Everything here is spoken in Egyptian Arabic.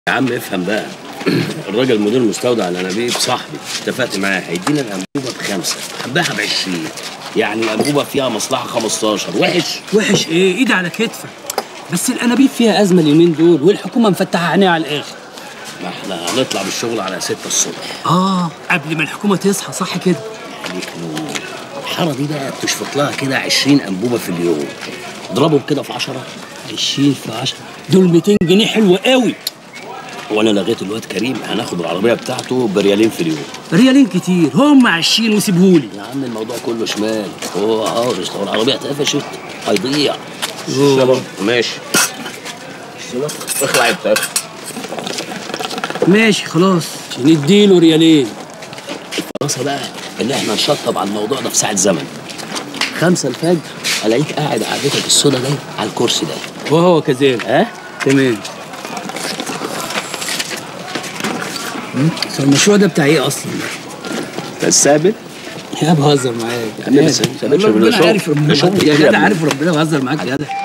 يا عم افهم بقى الراجل مدير مستودع الانابيب صاحبي اتفقت معاه هيدينا الانبوبه بخمسه حباها ب 20 يعني الانبوبه فيها مصلحه 15 وحش وحش ايه ايد على كتفك بس الانابيب فيها ازمه اليومين دول والحكومه مفتحه عينيها على الاخر ما احنا هنطلع بالشغل على 6 الصبح اه قبل ما الحكومه تصحى صح كده عليك نور الحاره دي بقى بتشفط لها كده 20 انبوبه في اليوم اضربهم كده في 10 20 في 10 دول 200 جنيه حلوه قوي وانا لغيت الواد كريم هناخد العربيه بتاعته بريالين في اليوم ريالين كتير هم 20 وسيبهولي يا عم الموضوع كله شمال هو هارش لو العربيه اتقفشت هيضيع أوه. ماشي اخلع انت ماشي خلاص نديله ريالين الخلاصه بقى ان احنا نشطب على الموضوع ده في ساعه زمن خمسة الفجر الاقيك قاعد قعدتك السودا دي على الكرسي ده وهو كذلك ها تمام مم، بس المشروع ده بتاع ايه اصلا انت الثابت يا بهزر معاك يا عم بس ما تعملش ربنا بالشغل. عارف ربنا ده شغل يا كده يا جدع ابني. عارف ربنا بهزر معاك يا جدع